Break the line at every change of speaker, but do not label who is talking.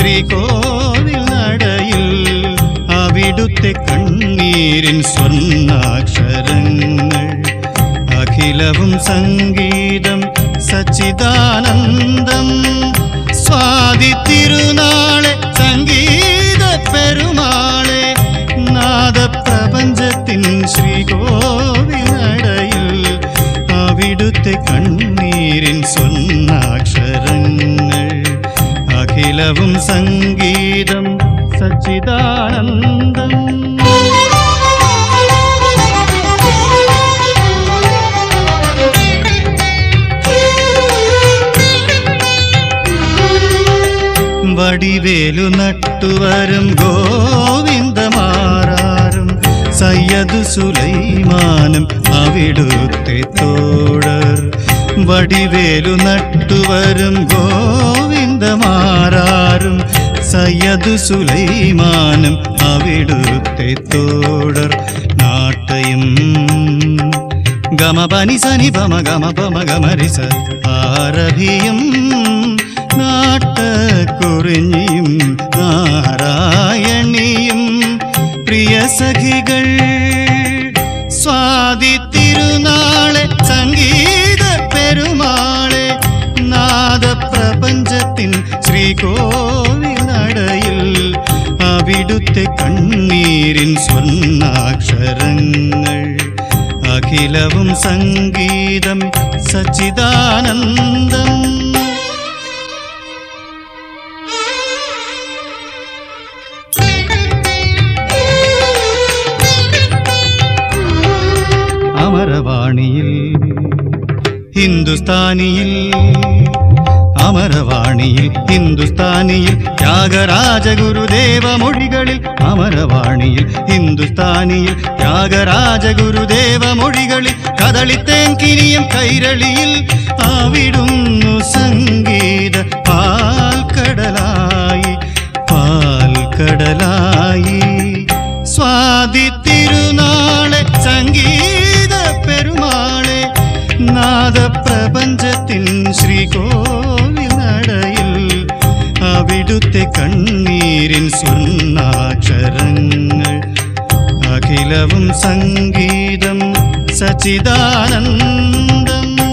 ശ്രീകോവിൽ നടയിൽ അവിടുത്തെ കണ്ണീരിൻ സ്വർണ്ണാക്ഷരങ്ങൾ അഖിലവും സംഗീതം സച്ചിദാനന്ദം സ്വാതി തിരുനാളെ സംഗീത പെരുമാളെ നാദപ്രപഞ്ചത്തിൻ ശ്രീകോവിൽ നടയിൽ അവിടുത്തെ കണ്ണീരിൻ സ്വർണ്ണാക്ഷരങ്ങൾ അഖിലവും സംഗീതം സച്ചിദാനന്ദം വടിവേലു നട്ടുവരും ഗോവിന്ദമാരാരും സയ്യദ് സുലൈമാനും അവിടുത്തെ തോടർ വടിവേലു നട്ടുവരും ഗോവിന്ദമാരാരും സയ്യദ് സുലൈമാനും അവിടുത്തെ തോടർ നാട്ടയും ഗമപനി സനി പമ ഗമ പമ ഗമരിസ ആരഭിയും നാട്ടക്കുറിഞ്ഞിയും നാരായണിയും പ്രിയ സഖികൾ സ്വാതി തിരുനാളെ സംഗീത പെരുമാളെ നാദപ്രപഞ്ചത്തിൻ ശ്രീകോവിൽ നടയിൽ അവിടുത്തെ കണ്ണീരിൻ സ്വർണ്ണാക്ഷരങ്ങൾ അഖിലവും സംഗീതം സച്ചിദാനന്ദം അമരവാണിയിൽ ഹിന്ദുസ്ഥാനിയിൽ അമരവാണിയിൽ ഹിന്ദുസ്ഥാനിയിൽ ത്യാഗരാജ ഗുരുദേവ മൊഴികളിൽ അമരവാണിയിൽ ഹിന്ദുസ്ഥാനിയിൽ ത്യാഗരാജ ഗുരുദേവ മൊഴികളിൽ കദളിത്തേങ്കിനിയും കൈരളിയിൽ അവിടുന്നു സംഗീത പാൽക്കടലായി പാൽക്കടലായി സ്വാതി തിരുനാളെ സംഗീത പെരുമാളെ നാദപ്രപഞ്ചത്തിൻ ശ്രീകോവിൽ നടയിൽ അവിടുത്തെ കണ്ണീരിൻ സ്വർണ്ണാക്ഷരങ്ങൾ അഖിലവും സംഗീതം സച്ചിദാനന്ദം